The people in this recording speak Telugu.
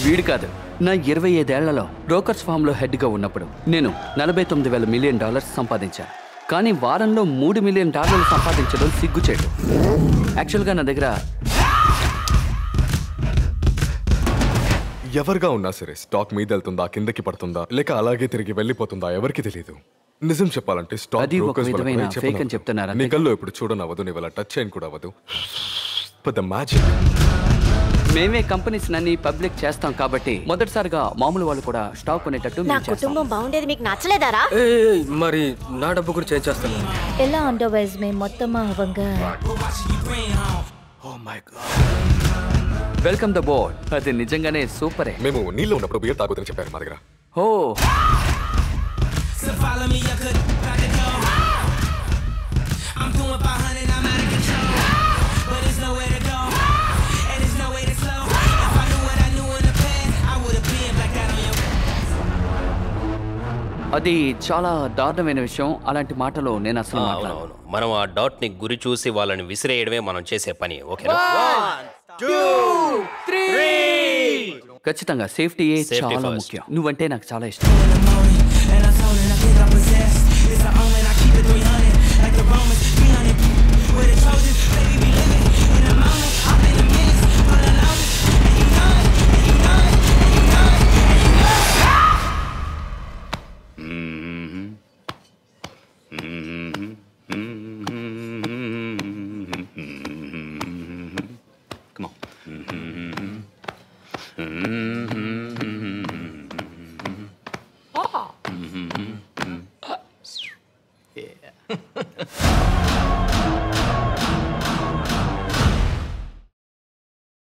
వీడు కాదు నా ఇరవై ఐదేళ్లలో బ్రోకర్స్ ఫామ్లో హెడ్గా ఉన్నప్పుడు నేను నలభై తొమ్మిది వేల మిలియన్ డాలర్స్ సంపాదించాను కానీ వారంలో మూడు మిలియన్ డాలర్లు సంపాదించడం సిగ్గుచేటు యాక్చువల్గా నా దగ్గర ఎవరుగా ఉన్నా సరే స్టాక్ మీద వెళ్తుందా కిందకి పడుతుందా లేక అలాగే తిరిగి వెళ్ళిపోతుందా ఎవరికి తెలియదు నిజం చెప్పాలంటే స్టాక్ అది ఒక brokers వాళ్ళకి విధమైన చెప్పనవదు. fake అని చెప్తున్నారా? నీ కల్లో ఇప్పుడు చూడనవ్వదు నీ వల్ల టచ్ చేయని కూడా అవ్వదు పెద్ద మ్యాజిక్ మేమే కంపెనీస్ నన్ని పబ్లిక్ చేస్తాం కాబట్టి మొదటిసారిగా మామూలు వాళ్ళు కూడా స్టాక్ కొనేటట్టు నా మేము చేస్తాం కుటుంబం బాగుండేది మీకు నచ్చలేదారా ఏయ్, మరి నా డబ్బు గురించి ఏం చేస్తాను ఎలా ఉండవు వైజ్మే మొత్తం అవ్వంగా వెల్కమ్ ద బోర్డ్ అది నిజంగానే సూపరే మేము నీళ్ళు ఉన్నప్పుడు బియర్ తాగుదని చెప్పారు మా దగ్గర ఓ అది చాలా దారుణమైన విషయం అలాంటి మాటలు నేను అసలు మాట్లాడను. అవునవును మనం ఆ డాట్ ని గురి చూసి వాళ్ళని విసిరేయడమే మనం చేసే పని ఓకేనా ఖచ్చితంగా సేఫ్టీయే Safety చాలా first. ముఖ్యం నువ్వంటే నాకు చాలా ఇష్టం And I told her I think I possess. It's an omen, I keep it 300.